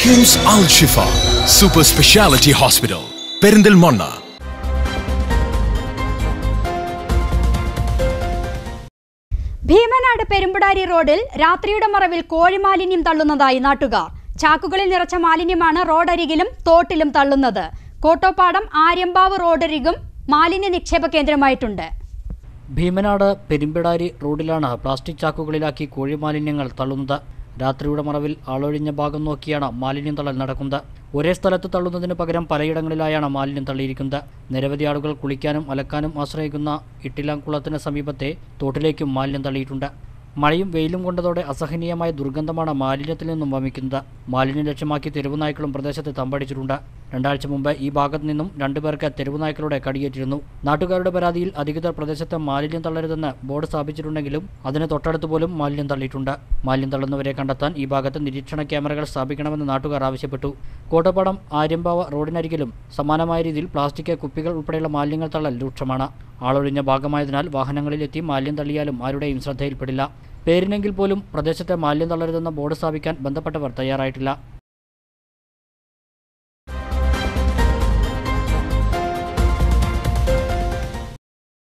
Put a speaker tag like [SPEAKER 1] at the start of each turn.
[SPEAKER 1] KIMS Al Shifa super speciality hospital Perinthalmanna
[SPEAKER 2] Bheemanad Perumpadari റോഡിൽ രാത്രിയുടെ മറവിൽ കോഴിമാലിന്യം തള്ളുന്നതായി നാട്ടുകാർ ചാക്കുകളിൽ നിറച്ച മാലിന്യമാണ് റോഡരികിലും തോട്ടിലും തള്ളുന്നത് കോട്ടോപ്പാടം ആര്യമ്പാവ് റോഡരികും മാലിന്യ നിക്ഷേപ കേന്ദ്രമായിട്ടുണ്ട്
[SPEAKER 3] ഭീമനാട് പെരുമ്പിടാരി റോഡിലാണ് പ്ലാസ്റ്റിക് ചാക്കുകളിലാക്കി കോഴിമാലിന്യങ്ങൾ തള്ളുന്നത് രാത്രിയുടെ മറവിൽ ആളൊഴിഞ്ഞ ഭാഗം നോക്കിയാണ് മാലിന്യം തള്ളൽ നടക്കുന്നത് ഒരേ സ്ഥലത്ത് തള്ളുന്നതിന് പകരം പലയിടങ്ങളിലായാണ് മാലിന്യം തള്ളിയിരിക്കുന്നത് നിരവധി ആളുകൾ കുളിക്കാനും അലക്കാനും ആശ്രയിക്കുന്ന ഇട്ടിലാംകുളത്തിന് സമീപത്തെ തോട്ടിലേക്കും മാലിന്യം തള്ളിയിട്ടുണ്ട് മഴയും വെയിലും കൊണ്ടതോടെ അസഹനീയമായ ദുർഗന്ധമാണ് മാലിന്യത്തിൽ നിന്നും വമിക്കുന്നത് മാലിന്യം ലക്ഷ്യമാക്കി തെരുവ് നായ്ക്കളും പ്രദേശത്ത് തമ്പടിച്ചിട്ടുണ്ട് രണ്ടാഴ്ച മുമ്പ് ഈ ഭാഗത്തു നിന്നും രണ്ടുപേർക്ക് തെരുവ് നായ്ക്കളുടെ കടിയേറ്റിരുന്നു നാട്ടുകാരുടെ പരാതിയിൽ അധികൃതർ പ്രദേശത്ത് മാലിന്യം തള്ളരുതെന്ന് ബോർഡ് സ്ഥാപിച്ചിട്ടുണ്ടെങ്കിലും അതിന് തൊട്ടടുത്ത് പോലും മാലിന്യം തള്ളിയിട്ടുണ്ട് മാലിന്യം തള്ളുന്നവരെ കണ്ടെത്താൻ ഈ ഭാഗത്ത് നിരീക്ഷണ ക്യാമറകൾ സ്ഥാപിക്കണമെന്ന് നാട്ടുകാർ ആവശ്യപ്പെട്ടു കോട്ടപ്പാടം ആര്യമ്പാവ റോഡിനരികിലും സമാനമായ രീതിയിൽ പ്ലാസ്റ്റിക് കുപ്പികൾ ഉൾപ്പെടെയുള്ള മാലിന്യങ്ങൾ തള്ളൽ രൂക്ഷമാണ് ആളൊഴിഞ്ഞ ഭാഗമായതിനാൽ വാഹനങ്ങളിലെത്തി മാലിന്യം തള്ളിയാലും ആരുടെയും ശ്രദ്ധയിൽപ്പെടില്ല പേരിനെങ്കിൽ പോലും പ്രദേശത്തെ മാലിന്യം തള്ളരുതെന്ന ബോർഡ് സ്ഥാപിക്കാൻ ബന്ധപ്പെട്ടവർ തയ്യാറായിട്ടില്ല